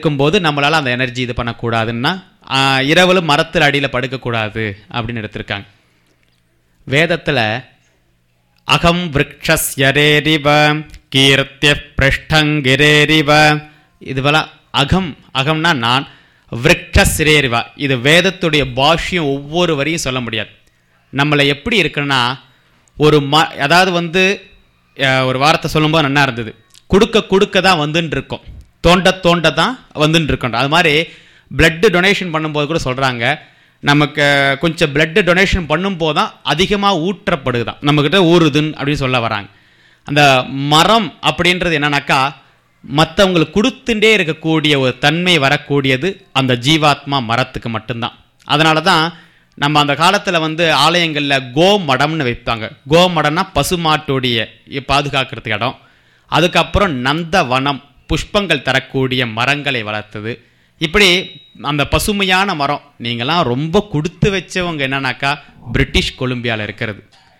இருக்கும்போது நம்மளால அந்த எனர்ஜி இது பண்ணக்கூடாதுன்னா ஆஹ், இரவுல மரத்தில் அடியில் படுக்கக்கூடாது அப்படின்னு எடுத்திருக்காங்க வேதத்துல அகம் விரக்ஷஸ்யரேரிவ கீர்த்திய பிருஷ்டங்கிரேரிவ இதுவெல்லாம் அகம் அகம்னா நான் விரக்ஷஸ்ரேரிவா இது வேதத்துடைய பாஷ்யம் ஒவ்வொரு வரியும் சொல்ல முடியாது நம்மளை எப்படி இருக்குன்னா ஒரு ம அதாவது வந்து அஹ், ஒரு வார்த்தை சொல்லும்போது நல்லா இருந்தது கொடுக்க கொடுக்க தான் வந்துன்னு இருக்கோம் தோண்ட தோண்ட தான் வந்துன்னு இருக்கோம் அது மாதிரி பிளட்டு டொனேஷன் பண்ணும்போது கூட சொல்கிறாங்க நமக்கு கொஞ்சம் பிளட்டு டொனேஷன் பண்ணும்போது தான் அதிகமாக ஊற்றப்படுதுதான் நம்மக்கிட்ட ஊறுதுன்னு அப்படின்னு சொல்ல வராங்க அந்த மரம் அப்படின்றது என்னன்னாக்கா மற்றவங்களுக்கு கொடுத்துட்டே இருக்கக்கூடிய ஒரு தன்மை வரக்கூடியது அந்த ஜீவாத்மா மரத்துக்கு மட்டும்தான் அதனால தான் நம்ம அந்த காலத்தில் வந்து ஆலயங்களில் கோமடம்னு வைப்பாங்க கோமடம்னா பசுமாட்டுடைய பாதுகாக்கிறதுக்கு இடம் அதுக்கப்புறம் நந்தவனம் புஷ்பங்கள் தரக்கூடிய மரங்களை வளர்த்தது இப்படி அந்த பசுமையான மரம் நீங்களாம் ரொம்ப கொடுத்து வச்சவங்க என்னன்னாக்கா பிரிட்டிஷ் கொலம்பியாவில் இருக்கிறது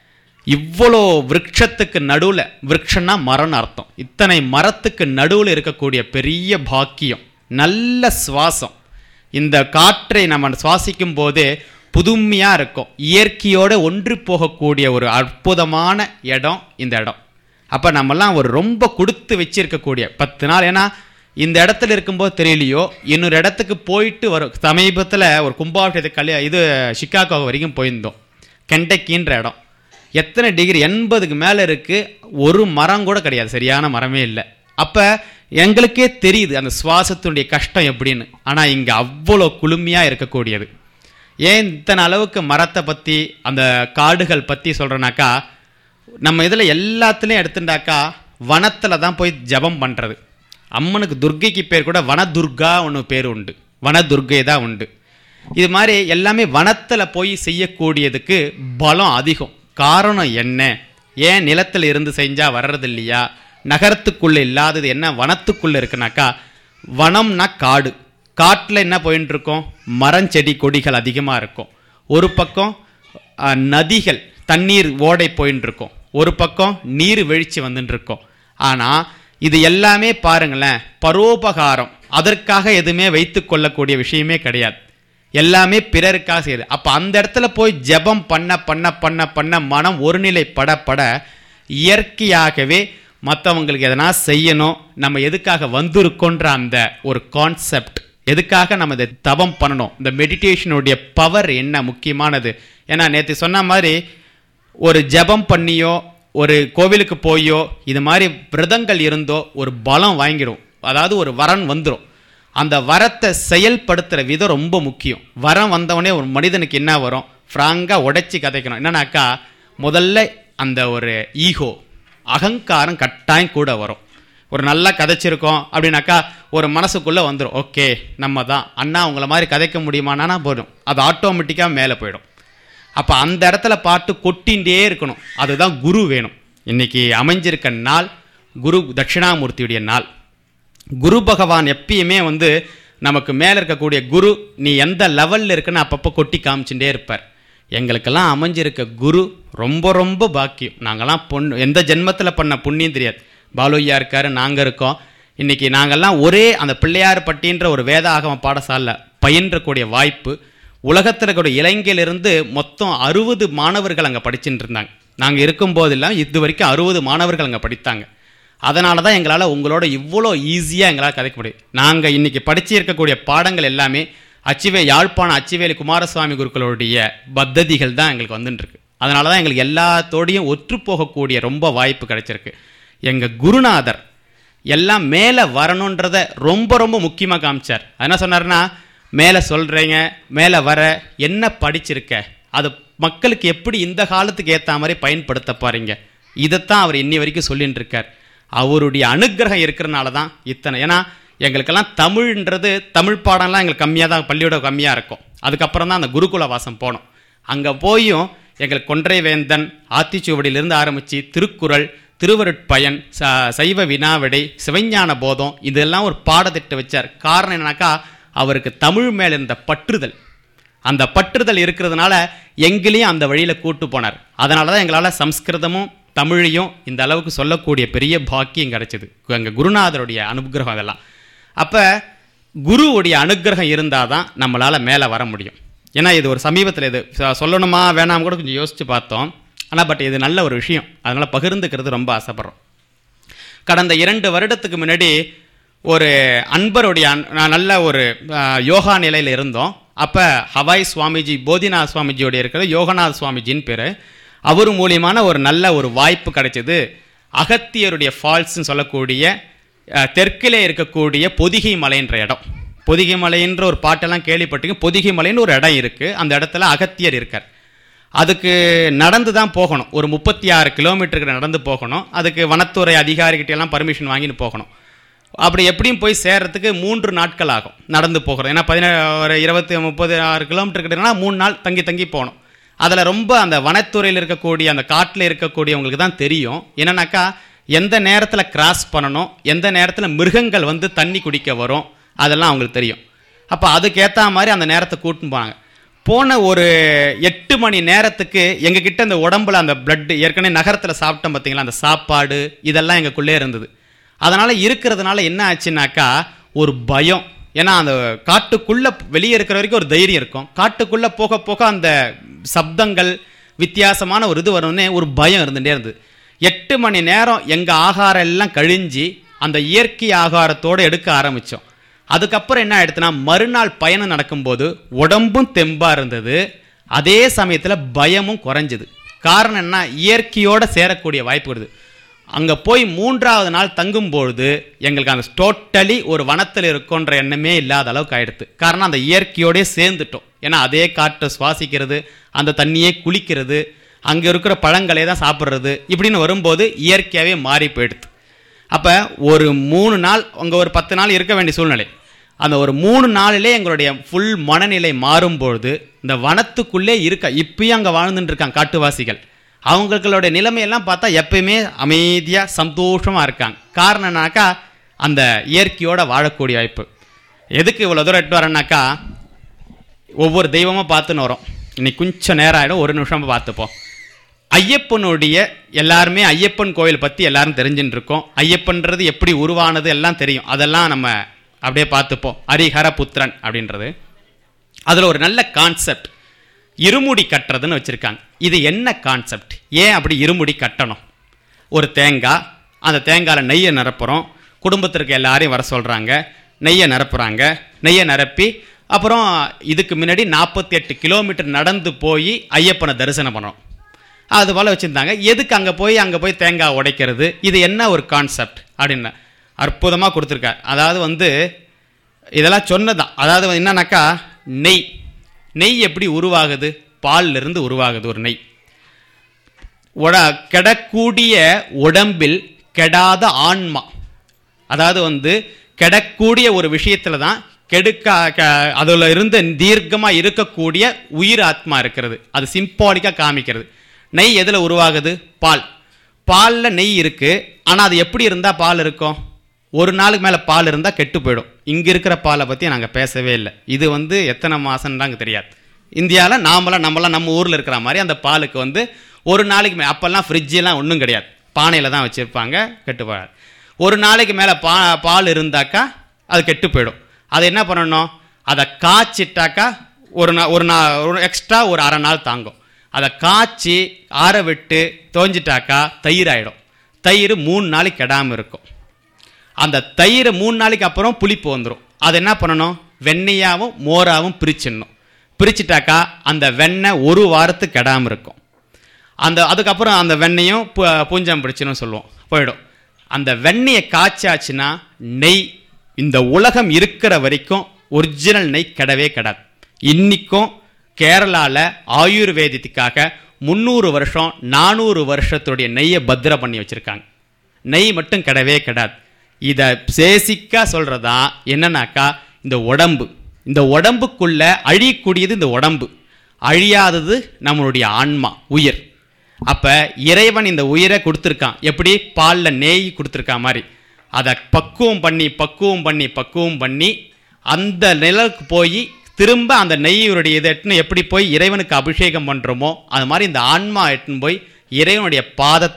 இவ்வளோ விருட்சத்துக்கு நடுவில் விருட்சம்னா மரம்னு அர்த்தம் இத்தனை மரத்துக்கு நடுவில் இருக்கக்கூடிய பெரிய பாக்கியம் நல்ல சுவாசம் இந்த காற்றை நம்ம சுவாசிக்கும் போதே புதுமையாக இருக்கும் இயற்கையோடு ஒன்றி போகக்கூடிய ஒரு அற்புதமான இடம் இந்த இடம் அப்போ நம்மலாம் ஒரு ரொம்ப கொடுத்து வச்சிருக்கக்கூடிய பத்து நாள் ஏன்னா இந்த இடத்துல இருக்கும்போது தெரியலையோ இன்னொரு இடத்துக்கு போயிட்டு வரும் சமீபத்தில் ஒரு கும்பாபிஷேகத்துக்கு கல்யா இது சிக்காகோ வரைக்கும் போயிருந்தோம் கெண்டக்கின்ற இடம் எத்தனை டிகிரி எண்பதுக்கு மேலே இருக்குது ஒரு மரம் கூட கிடையாது சரியான மரமே இல்லை அப்போ எங்களுக்கே தெரியுது அந்த சுவாசத்தினுடைய கஷ்டம் எப்படின்னு ஆனால் இங்கே அவ்வளோ குளுமையாக இருக்கக்கூடியது ஏன் இத்தனை அளவுக்கு மரத்தை பற்றி அந்த காடுகள் பற்றி சொல்கிறேனாக்கா நம்ம இதில் எல்லாத்துலேயும் எடுத்துட்டாக்கா வனத்தில் தான் போய் ஜபம் பண்ணுறது அம்மனுக்கு துர்க்கைக்கு பேர் கூட வனதுர்கா ஒன்று பேர் உண்டு வனதுர்கை தான் உண்டு இது மாதிரி எல்லாமே வனத்தில் போய் செய்யக்கூடியதுக்கு பலம் அதிகம் காரணம் என்ன ஏன் நிலத்தில் இருந்து செஞ்சால் வர்றது இல்லையா நகரத்துக்குள்ளே இல்லாதது என்ன வனத்துக்குள்ளே இருக்குனாக்கா வனம்னா காடு காட்டில் என்ன போயின்னு இருக்கும் மரம் செடி கொடிகள் அதிகமாக இருக்கும் ஒரு பக்கம் அஹ், நதிகள் தண்ணீர் ஓடை போயின்னு இருக்கும் ஒரு பக்கம் நீர் வீழ்ச்சி வந்துட்டு இருக்கும் ஆனால் இது எல்லாமே பாருங்களேன் பரோபகாரம் அதற்காக எதுவுமே வைத்து கொள்ளக்கூடிய விஷயமே கிடையாது எல்லாமே பிறருக்காக செய்யுது அப்போ அந்த இடத்துல போய் ஜெபம் பண்ண பண்ண பண்ண பண்ண மனம் ஒருநிலைப்பட பட இயற்கையாகவே மற்றவங்களுக்கு எதனா செய்யணும் நம்ம எதுக்காக வந்திருக்கோன்ற அந்த ஒரு கான்செப்ட் எதுக்காக நம்ம இதை தபம் பண்ணணும் இந்த மெடிடேஷனுடைய பவர் என்ன முக்கியமானது ஏன்னா நேற்று சொன்ன மாதிரி ஒரு ஜெபம் பண்ணியோ ஒரு கோவிலுக்கு போயோ இது மாதிரி விரதங்கள் இருந்தோ ஒரு பலம் வாங்கிடும் அதாவது ஒரு வரன் வந்துடும் அந்த வரத்தை செயல்படுத்துகிற விதம் ரொம்ப முக்கியம் வரம் வந்தவொடனே ஒரு மனிதனுக்கு என்ன வரும் ஃப்ராங்காக உடைச்சி கதைக்கணும் என்னன்னாக்கா முதல்ல அந்த ஒரு ஈகோ அகங்காரம் கட்டாயம் கூட வரும் ஒரு நல்லா கதைச்சிருக்கோம் அப்படின்னாக்கா ஒரு மனசுக்குள்ளே வந்துடும் ஓகே நம்ம தான் அண்ணா உங்களை மாதிரி கதைக்க முடியுமானா போயிடும் அது ஆட்டோமேட்டிக்காக மேலே போயிடும் அப்போ அந்த இடத்துல பார்த்து கொட்டின்றே இருக்கணும் அதுதான் குரு வேணும் இன்னைக்கு அமைஞ்சிருக்க நாள் குரு தட்சிணாமூர்த்தியுடைய நாள் குரு பகவான் எப்பயுமே வந்து நமக்கு மேலே இருக்கக்கூடிய குரு நீ எந்த லெவலில் இருக்குன்னு அப்பப்போ கொட்டி காமிச்சுட்டே இருப்பார் எங்களுக்கெல்லாம் அமைஞ்சிருக்க குரு ரொம்ப ரொம்ப பாக்கியம் நாங்கள்லாம் பொண்ணு எந்த ஜென்மத்தில் பண்ண புண்ணியம் தெரியாது பாலுய்யா இருக்காரு நாங்கள் இருக்கோம் இன்னைக்கு நாங்கள்லாம் ஒரே அந்த பிள்ளையார் பட்டின்ற ஒரு வேத ஆகம பாடசாலையில் பயின்றக்கூடிய வாய்ப்பு உலகத்தில் இருக்கக்கூடிய இலங்கையிலிருந்து மொத்தம் அறுபது மாணவர்கள் அங்கே படிச்சுட்டு இருந்தாங்க நாங்கள் இருக்கும்போதெல்லாம் இது வரைக்கும் அறுபது மாணவர்கள் அங்கே படித்தாங்க அதனால தான் எங்களால் உங்களோட இவ்வளோ ஈஸியாக எங்களால் கதைக்க முடியும் நாங்கள் இன்னைக்கு படிச்சு இருக்கக்கூடிய பாடங்கள் எல்லாமே அச்சிவே யாழ்ப்பாணம் அச்சிவேலி குமாரசுவாமி குருக்களுடைய பத்ததிகள் தான் எங்களுக்கு வந்துட்டுருக்கு அதனால தான் எங்களுக்கு எல்லாத்தோடையும் ஒற்று போகக்கூடிய ரொம்ப வாய்ப்பு கிடைச்சிருக்கு எங்கள் குருநாதர் எல்லாம் மேலே வரணுன்றத ரொம்ப ரொம்ப முக்கியமாக காமிச்சார் அது என்ன சொன்னார்னா மேலே சொல்கிறீங்க மேலே வர என்ன படிச்சிருக்க அது மக்களுக்கு எப்படி இந்த காலத்துக்கு ஏற்ற மாதிரி பயன்படுத்த பாருங்க இதைத்தான் அவர் இன்னி வரைக்கும் சொல்லிட்டு இருக்கார் அவருடைய அனுக்கிரகம் இருக்கிறனால தான் இத்தனை ஏன்னா எங்களுக்கெல்லாம் தமிழ்ன்றது தமிழ் பாடம்லாம் எங்களுக்கு கம்மியாக தான் பள்ளியோட கம்மியாக இருக்கும் அதுக்கப்புறம் தான் அந்த குருகுல வாசம் போனோம் அங்கே போயும் எங்களுக்கு கொன்றை வேந்தன் ஆத்திச்சுவடியிலிருந்து ஆரம்பித்து திருக்குறள் திருவருட்பயன் ச சைவ வினாவிடை சிவஞான போதம் இதெல்லாம் ஒரு பாடத்திட்டு வச்சார் காரணம் என்னன்னாக்கா அவருக்கு தமிழ் மேல் இருந்த பற்றுதல் அந்த பற்றுதல் இருக்கிறதுனால எங்களையும் அந்த வழியில் கூட்டு போனார் அதனால தான் எங்களால் சம்ஸ்கிருதமும் தமிழையும் இந்த அளவுக்கு சொல்லக்கூடிய பெரிய பாக்கியம் கிடைச்சது எங்கள் குருநாதருடைய அனுகிரகம் அதெல்லாம் அப்போ குருவுடைய அனுக்கிரகம் இருந்தால் தான் நம்மளால் மேலே வர முடியும் ஏன்னா இது ஒரு சமீபத்தில் இது சொ- சொல்லணுமா வேணாம் கூட கொஞ்சம் யோசித்து பார்த்தோம் ஆனால் பட் இது நல்ல ஒரு விஷயம் அதனால் பகிர்ந்துக்கிறது ரொம்ப ஆசைப்படுறோம் கடந்த இரண்டு வருடத்துக்கு முன்னாடி ஒரு அன்பருடைய அன்- நான் நல்ல ஒரு ஆ, யோகா நிலையில் இருந்தோம் அப்போ ஹவாய் சுவாமிஜி போதிநாத் சுவாமிஜியோட இருக்கிற யோகநாத் சுவாமிஜின்னு பேர் அவர் மூலியமான ஒரு நல்ல ஒரு வாய்ப்பு கிடைச்சது அகத்தியருடைய ஃபால்ஸ்னு சொல்லக்கூடிய ஆ, தெற்கிலே இருக்கக்கூடிய பொதிகை மலைன்ற இடம் பொதிகை மலைன்ற ஒரு பாட்டெல்லாம் கேள்விப்பட்டீங்க பொதிகை மலைன்னு ஒரு இடம் இருக்குது அந்த இடத்துல அகத்தியர் இருக்கார் அதுக்கு நடந்து தான் போகணும் ஒரு முப்பத்தி ஆறு கிலோமீட்டருக்கு நடந்து போகணும் அதுக்கு வனத்துறை அதிகாரிகிட்ட எல்லாம் பர்மிஷன் வாங்கிட்டு போகணும் அப்படி எப்படியும் போய் சேர்றதுக்கு மூன்று நாட்கள் ஆகும் நடந்து போகிறது ஏன்னா பதினேழு ஒரு இருபத்தி முப்பது ஆறு கிலோமீட்டர் கிட்டனா மூணு நாள் தங்கி தங்கி போகணும் அதில் ரொம்ப அந்த வனத்துறையில் இருக்கக்கூடிய அந்த காட்டில் இருக்கக்கூடியவங்களுக்கு தான் தெரியும் என்னன்னாக்கா எந்த நேரத்தில் கிராஸ் பண்ணணும் எந்த நேரத்தில் மிருகங்கள் வந்து தண்ணி குடிக்க வரும் அதெல்லாம் அவங்களுக்கு தெரியும் அப்போ அதுக்கேற்ற மாதிரி அந்த நேரத்தை கூட்டின்னு போனாங்க போன ஒரு எட்டு மணி நேரத்துக்கு எங்ககிட்ட அந்த உடம்புல அந்த blood ஏற்கனவே நகரத்தில் சாப்பிட்டோம் பார்த்தீங்களா அந்த சாப்பாடு இதெல்லாம் எங்களுக்குள்ளே இருந்தது அதனால் இருக்கிறதுனால என்ன ஆச்சுனாக்கா ஒரு பயம் ஏன்னா அந்த காட்டுக்குள்ளே வெளியே இருக்கிற வரைக்கும் ஒரு தைரியம் இருக்கும் காட்டுக்குள்ளே போக போக அந்த சப்தங்கள் வித்தியாசமான ஒரு இது வரும்னே ஒரு பயம் இருந்துகிட்டே இருந்தது எட்டு மணி நேரம் எங்கள் ஆகாரம் எல்லாம் கழிஞ்சு அந்த இயற்கை ஆகாரத்தோடு எடுக்க ஆரம்பித்தோம் அதுக்கப்புறம் என்ன ஆயிடுச்சுன்னா மறுநாள் பயணம் நடக்கும்போது உடம்பும் தெம்பா இருந்தது அதே சமயத்தில் பயமும் குறைஞ்சது காரணம் என்ன இயற்கையோட சேரக்கூடிய வாய்ப்பு வருது அங்கே போய் மூன்றாவது நாள் தங்கும்பொழுது எங்களுக்கு அந்த டோட்டலி ஒரு வனத்தில் இருக்கோன்ற எண்ணமே இல்லாத அளவுக்கு ஆயிடுது காரணம் அந்த இயற்கையோடயே சேர்ந்துட்டோம் ஏன்னா அதே காற்றை சுவாசிக்கிறது அந்த தண்ணியே குளிக்கிறது அங்கே இருக்கிற பழங்களே தான் சாப்பிட்றது இப்படின்னு வரும்போது இயற்கையாகவே மாறி போயிடுது அப்போ ஒரு மூணு நாள் அங்கே ஒரு பத்து நாள் இருக்க வேண்டிய சூழ்நிலை அந்த ஒரு மூணு நாளிலே எங்களுடைய ஃபுல் மனநிலை மாறும்பொழுது இந்த வனத்துக்குள்ளே இருக்க இப்பயும் அங்கே வாழ்ந்துட்டு இருக்காங்க காட்டுவாசிகள் அவங்களுடைய நிலைமையெல்லாம் பார்த்தா எப்பயுமே அமைதியாக சந்தோஷமாக இருக்காங்க காரணம் என்னன்னாக்கா அந்த இயற்கையோட வாழக்கூடிய வாய்ப்பு எதுக்கு இவ்வளோ தூரம் எட்டு வரேன்னாக்கா ஒவ்வொரு தெய்வமாக பார்த்துன்னு வரோம் இன்னைக்கு கொஞ்சம் நேரம் ஆகிடும் ஒரு நிமிஷம் பார்த்துப்போம் ஐயப்பனுடைய எல்லாருமே ஐயப்பன் கோயில் பற்றி எல்லாரும் தெரிஞ்சுட்டு இருக்கோம் ஐயப்பன்றது எப்படி உருவானது எல்லாம் தெரியும் அதெல்லாம் நம்ம அப்படியே பார்த்துப்போம் ஹரிஹர புத்திரன் அப்படின்றது அதில் ஒரு நல்ல கான்செப்ட் இருமுடி கட்டுறதுன்னு வச்சுருக்காங்க இது என்ன கான்செப்ட் ஏன் அப்படி இருமுடி கட்டணும் ஒரு தேங்காய் அந்த தேங்காயில் நெய்யை நிரப்புறோம் குடும்பத்திற்கு எல்லாரையும் வர சொல்கிறாங்க நெய்யை நிரப்புறாங்க நெய்யை நிரப்பி அப்புறம் இதுக்கு முன்னாடி நாற்பத்தி எட்டு கிலோமீட்டர் நடந்து போய் ஐயப்பனை தரிசனம் பண்ணோம் அது போல் வச்சுருந்தாங்க எதுக்கு அங்கே போய் அங்கே போய் தேங்காய் உடைக்கிறது இது என்ன ஒரு கான்செப்ட் அப்படின்னு அற்புதமாக கொடுத்துருக்கார் அதாவது வந்து இதெல்லாம் சொன்னதான் அதாவது வந்து என்னன்னாக்கா நெய் நெய் எப்படி உருவாகுது பால்ல இருந்து உருவாகுது ஒரு நெய் உட கெடக்கூடிய உடம்பில் கெடாத ஆன்மா அதாவது வந்து கெடக்கூடிய ஒரு விஷயத்துல தான் கெடுக்க க- அதுல இருந்து தீர்க்கமா இருக்கக்கூடிய உயிர் ஆத்மா இருக்கிறது அது சிம்பாலிக்கா காமிக்கிறது நெய் எதுல உருவாகுது பால் பால்ல நெய் இருக்கு ஆனா அது எப்படி இருந்தா பால் இருக்கும் ஒரு நாளுக்கு மேல பால் இருந்தா கெட்டு போயிடும் இங்க இருக்கிற பாலை பத்தி நாங்க பேசவே இல்லை இது வந்து எத்தனை மாசம்தாங்க தெரியாது இந்தியாவில் நாமளாம் நம்மளாம் நம்ம ஊரில் இருக்கிற மாதிரி அந்த பாலுக்கு வந்து ஒரு நாளைக்கு மே அப்போல்லாம் ஃப்ரிட்ஜெல்லாம் ஒன்றும் கிடையாது பானையில் தான் வச்சுருப்பாங்க கெட்டு போகாது ஒரு நாளைக்கு மேலே பா பால் இருந்தாக்கா அது கெட்டு போயிடும் அது என்ன பண்ணணும் அதை காய்ச்சிட்டாக்கா ஒரு நா ஒரு நா ஒரு எக்ஸ்ட்ரா ஒரு அரை நாள் தாங்கும் அதை காய்ச்சி ஆற விட்டு தோஞ்சிட்டாக்கா தயிர் ஆயிடும் தயிர் மூணு நாளைக்கு கெடாமல் இருக்கும் அந்த தயிரை மூணு நாளைக்கு அப்புறம் புளிப்பு வந்துடும் அது என்ன பண்ணணும் வெண்ணெயாவும் மோராவும் பிரிச்சிடணும் பிரிச்சுட்டாக்கா அந்த வெண்ணெய் ஒரு வாரத்துக்கு கெடாமல் இருக்கும் அந்த அதுக்கப்புறம் அந்த வெண்ணெயும் பு- பூஞ்சம் பிடிச்சுன்னு சொல்லுவோம் போயிடும் அந்த வெண்ணெயை காய்ச்சாச்சுன்னா நெய் இந்த உலகம் இருக்கிற வரைக்கும் ஒரிஜினல் நெய் கெடவே கெடாது இன்னிக்கும் கேரளாவில் ஆயுர்வேதத்துக்காக முந்நூறு வருஷம் நானூறு வருஷத்துடைய நெய்யை பத்திர பண்ணி வச்சுருக்காங்க நெய் மட்டும் கிடவே கிடாது இதை பேசிக்காக சொல்கிறதா என்னன்னாக்கா இந்த உடம்பு இந்த உடம்புக்குள்ள அழியக்கூடியது இந்த உடம்பு அழியாதது நம்மளுடைய ஆன்மா உயிர் அப்போ இறைவன் இந்த உயிரை கொடுத்துருக்கான் எப்படி பாலில் நெய் கொடுத்துருக்கா மாதிரி அதை பக்குவம் பண்ணி பக்குவம் பண்ணி பக்குவம் பண்ணி அந்த நிலைக்கு போய் திரும்ப அந்த நெய்யுடைய இதை எட்டுன்னு எப்படி போய் இறைவனுக்கு அபிஷேகம் பண்ணுறோமோ அது மாதிரி இந்த ஆன்மா எட்டுன்னு போய் இறைவனுடைய பாதத்தை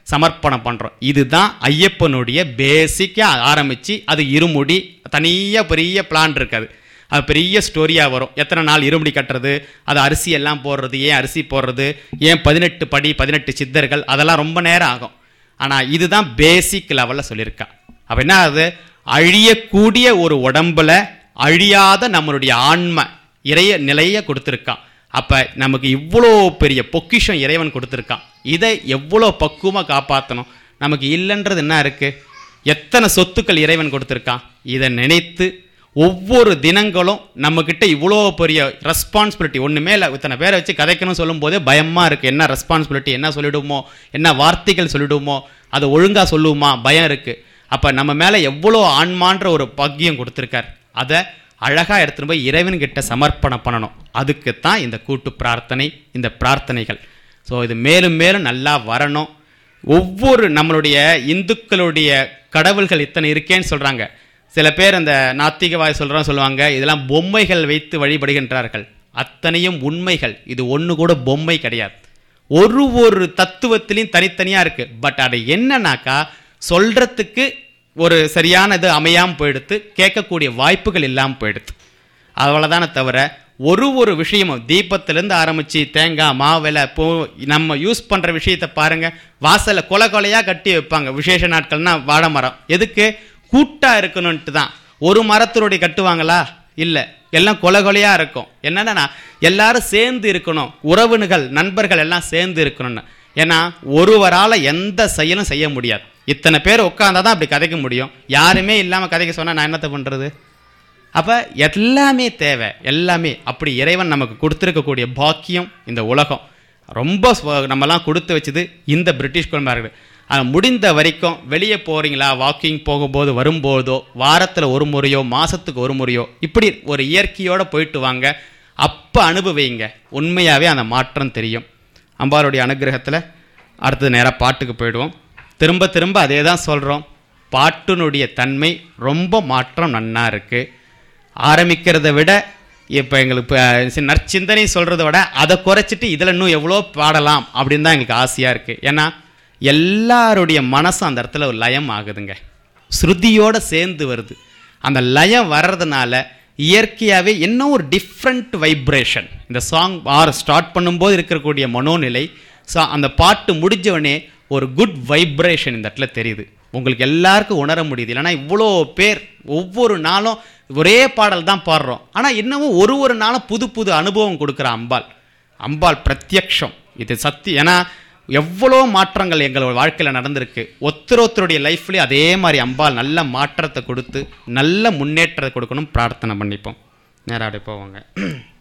சமர்ப்பணம் பண்ணுறோம் இதுதான் ஐயப்பனுடைய பேசிக்காக ஆரம்பித்து அது இருமுடி தனியாக பெரிய பிளான் இருக்காது அது பெரிய ஸ்டோரியாக வரும் எத்தனை நாள் இருமுடி கட்டுறது அது அரிசி எல்லாம் போடுறது ஏன் அரிசி போடுறது ஏன் பதினெட்டு படி பதினெட்டு சித்தர்கள் அதெல்லாம் ரொம்ப நேரம் ஆகும் ஆனால் இதுதான் பேசிக் லெவலில் சொல்லியிருக்கா அப்போ என்ன ஆகுது அழியக்கூடிய ஒரு உடம்புல அழியாத நம்மளுடைய ஆன்ம இறைய நிலையை கொடுத்துருக்கான் அப்போ நமக்கு இவ்வளோ பெரிய பொக்கிஷம் இறைவன் கொடுத்துருக்கான் இதை எவ்வளோ பக்குவமாக காப்பாற்றணும் நமக்கு இல்லைன்றது என்ன இருக்குது எத்தனை சொத்துக்கள் இறைவன் கொடுத்துருக்கான் இதை நினைத்து ஒவ்வொரு தினங்களும் நம்மக்கிட்ட இவ்வளோ பெரிய ரெஸ்பான்சிபிலிட்டி ஒன்றுமே இல்லை இத்தனை பேரை வச்சு கதைக்கணும் சொல்லும்போதே பயமாக இருக்குது என்ன ரெஸ்பான்சிபிலிட்டி என்ன சொல்லிடுமோ என்ன வார்த்தைகள் சொல்லிடுமோ அதை ஒழுங்காக சொல்லுவோமா பயம் இருக்குது அப்போ நம்ம மேலே எவ்வளோ ஆன்மான்ற ஒரு பாக்கியம் கொடுத்துருக்கார் அதை அழகாக எடுத்துகிட்டு போய் இறைவன்கிட்ட சமர்ப்பணம் பண்ணணும் அதுக்கு தான் இந்த கூட்டு பிரார்த்தனை இந்த பிரார்த்தனைகள் ஸோ இது மேலும் மேலும் நல்லா வரணும் ஒவ்வொரு நம்மளுடைய இந்துக்களுடைய கடவுள்கள் இத்தனை இருக்கேன்னு சொல்கிறாங்க சில பேர் அந்த நாத்திகவாய் சொல்கிறோம் சொல்லுவாங்க இதெல்லாம் பொம்மைகள் வைத்து வழிபடுகின்றார்கள் அத்தனையும் உண்மைகள் இது ஒன்று கூட பொம்மை கிடையாது ஒரு ஒரு தத்துவத்திலையும் தனித்தனியாக இருக்குது பட் அது என்னன்னாக்கா சொல்கிறதுக்கு ஒரு சரியான இது அமையாமல் போயிடுத்து கேட்கக்கூடிய வாய்ப்புகள் இல்லாமல் போயிடுது அவ்வளோதானே தவிர ஒரு ஒரு விஷயமும் தீபத்திலேருந்து ஆரம்பித்து தேங்காய் மாவிலை பூ நம்ம யூஸ் பண்ணுற விஷயத்தை பாருங்கள் வாசலில் கொலை கொலையாக கட்டி வைப்பாங்க விசேஷ நாட்கள்னா வாழை மரம் எதுக்கு கூட்டாக இருக்கணுன்ட்டு தான் ஒரு மரத்தினுடைய கட்டுவாங்களா இல்லை எல்லாம் கொலை கொலையாக இருக்கும் என்னன்னா எல்லாரும் சேர்ந்து இருக்கணும் உறவினர்கள் நண்பர்கள் எல்லாம் சேர்ந்து இருக்கணும்னு ஏன்னா ஒருவரால் எந்த செயலும் செய்ய முடியாது இத்தனை பேர் உட்காந்தா தான் அப்படி கதைக்க முடியும் யாருமே இல்லாமல் கதைக்க சொன்னால் நான் என்னத்தை பண்ணுறது அப்போ எல்லாமே தேவை எல்லாமே அப்படி இறைவன் நமக்கு கொடுத்துருக்கக்கூடிய பாக்கியம் இந்த உலகம் ரொம்ப ஸ்வ- நம்மலாம் கொடுத்து வச்சது இந்த பிரிட்டிஷ் குடும்பம் அது முடிந்த வரைக்கும் வெளியே போகிறீங்களா வாக்கிங் போகும்போது வரும்போதோ வாரத்தில் ஒரு முறையோ மாதத்துக்கு ஒரு முறையோ இப்படி ஒரு இயற்கையோடு போயிட்டு வாங்க அப்போ அனுபவிங்க உண்மையாகவே அந்த மாற்றம் தெரியும் அம்பாளுடைய அனுகிரகத்தில் அடுத்தது நேராக பாட்டுக்கு போயிடுவோம் திரும்ப திரும்ப அதே தான் சொல்கிறோம் பாட்டினுடைய தன்மை ரொம்ப மாற்றம் நன்னா இருக்குது ஆரம்பிக்கிறத விட இப்போ எங்களுக்கு இப்போ நற்சிந்தனை சொல்கிறத விட அதை குறைச்சிட்டு இதில் இன்னும் எவ்வளோ பாடலாம் அப்படின்னு தான் எங்களுக்கு ஆசையாக இருக்குது ஏன்னா எல்லாருடைய மனசும் அந்த இடத்துல ஒரு லயம் ஆகுதுங்க ஸ்ருதியோட சேர்ந்து வருது அந்த லயம் வர்றதுனால இயற்கையாகவே இன்னும் ஒரு டிஃப்ரெண்ட் வைப்ரேஷன் இந்த சாங் ஆர் ஸ்டார்ட் பண்ணும்போது இருக்கக்கூடிய மனோநிலை ஸோ அந்த பாட்டு முடிஞ்சவொடனே ஒரு குட் வைப்ரேஷன் இந்த இடத்துல தெரியுது உங்களுக்கு எல்லாருக்கும் உணர முடியுது இல்லைன்னா இவ்வளோ பேர் ஒவ்வொரு நாளும் ஒரே பாடல் தான் பாடுறோம் ஆனால் இன்னமும் ஒரு ஒரு நாளும் புது புது அனுபவம் கொடுக்குற அம்பாள் அம்பாள் பிரத்யக்ஷம் இது சத்தி ஏன்னா எவ்வளோ மாற்றங்கள் எங்களோட வாழ்க்கையில் நடந்திருக்கு ஒருத்தர் ஒருத்தருடைய லைஃப்லேயும் அதே மாதிரி அம்பாள் நல்ல மாற்றத்தை கொடுத்து நல்ல முன்னேற்றத்தை கொடுக்கணும் பிரார்த்தனை பண்ணிப்போம் நேரா அப்படியே போவாங்க